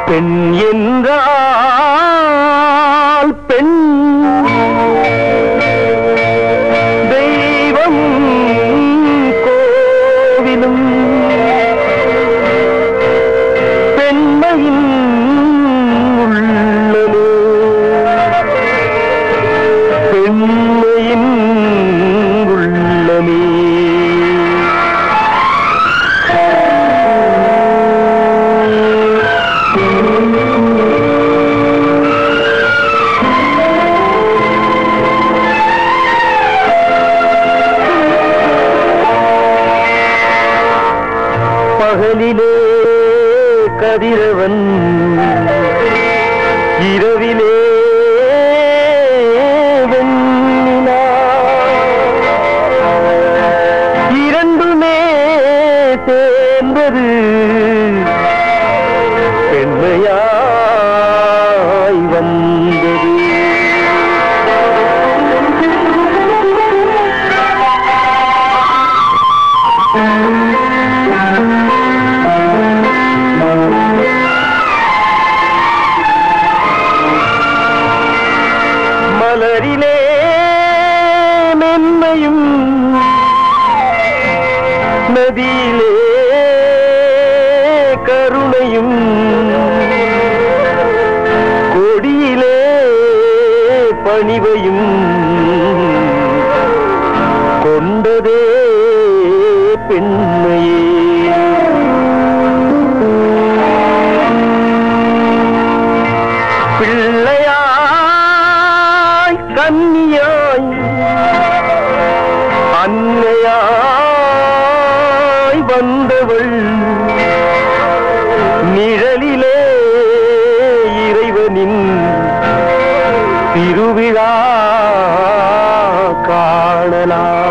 பெண் என்றால் பெண் தெய்வம் கோவிலும் பெண்மையின் உள்ளமே பெண்மையின் உள்ளமே பகலிலே கதிரவன் இரவிலே வெண்ணிலா. இரண்டுமே சேர்ந்தது பெண்மையாய் வந்தது மலரிலே மென்மையும் நதியிலே கருணையும் கொடியிலே பணிவையும் கொண்டதே பெண்மையே பிள்ளையாய் கன்னியாய் அன்னையாய் வந்தவள் நிழலிலே இறைவனின் திருவிழா காணலாம்